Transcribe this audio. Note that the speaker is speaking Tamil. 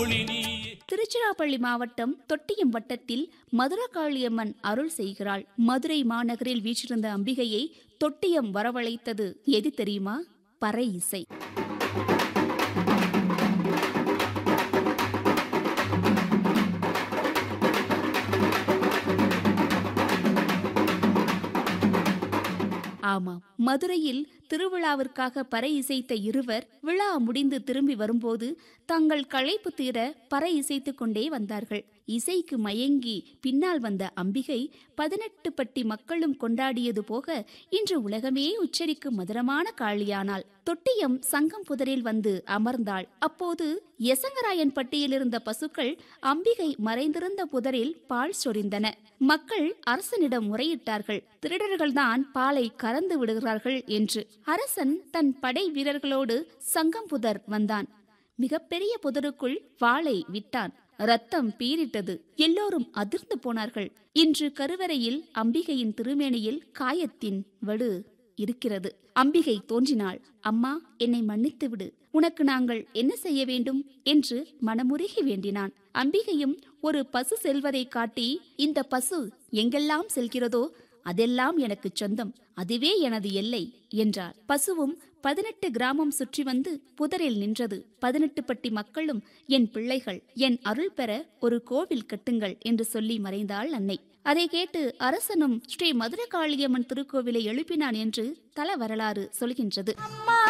திருச்சிராப்பள்ளி மாவட்டம் தொட்டியம் வட்டத்தில் மதுரகாளியம்மன் அருள் செய்கிறாள் மதுரை மாநகரில் வீற்றிருந்த அம்பிகையை தொட்டியம் வரவழைத்தது எது தெரியுமா பறை இசை ஆமாம் மதுரையில் திருவிழாவிற்காக பறை இசைத்த இருவர் விழா முடிந்து திரும்பி வரும்போது தங்கள் களைப்பு தீர பறை இசைத்துக் கொண்டே வந்தார்கள் இசைக்கு மயங்கி பின்னால் வந்த அம்பிகை பதினெட்டு பட்டி மக்களும் கொண்டாடியது போக இன்று உலகமே உச்சரிக்கும் மதுரமான காளியானாள் தொட்டியம் சங்கம் புதரில் வந்து அமர்ந்தாள் அப்போது எசங்கராயன் பட்டியில் இருந்த பசுக்கள் அம்பிகை மறைந்திருந்த புதரில் பால் சொரிந்தன மக்கள் அரசனிடம் முறையிட்டார்கள் திருடர்கள்தான் பாலை கறந்து விடுகிறார்கள் என்று அரசன் தன் படை வீரர்களோடு சங்கம் புதர் வந்தான் மிகப்பெரிய புதருக்குள் வாளை விட்டான் ரத்தம் பீரிட்டது எல்லோரும் அதிர்ந்து போனார்கள் இன்று கருவறையில் அம்பிகையின் திருமேனியில் காயத்தின் வடு இருக்கிறது அம்பிகை தோன்றினாள் அம்மா என்னை மன்னித்து விடு உனக்கு நாங்கள் என்ன செய்ய வேண்டும் என்று மனமுருகி வேண்டினான் அம்பிகையும் ஒரு பசு செல்வதை காட்டி இந்த பசு எங்கெல்லாம் செல்கிறதோ அதெல்லாம் எனக்கு சொந்தம் அதுவே எனது எல்லை என்றார் பசுவும் பதினெட்டு கிராமம் சுற்றி வந்து புதரில் நின்றது பதினெட்டு பட்டி மக்களும் என் பிள்ளைகள் என் அருள் பெற ஒரு கோவில் கட்டுங்கள் என்று சொல்லி மறைந்தாள் அன்னை அதை கேட்டு அரசனும் ஸ்ரீ மதுரகாளியம்மன் திருக்கோவிலை எழுப்பினான் என்று தல வரலாறு சொல்கின்றது அம்மா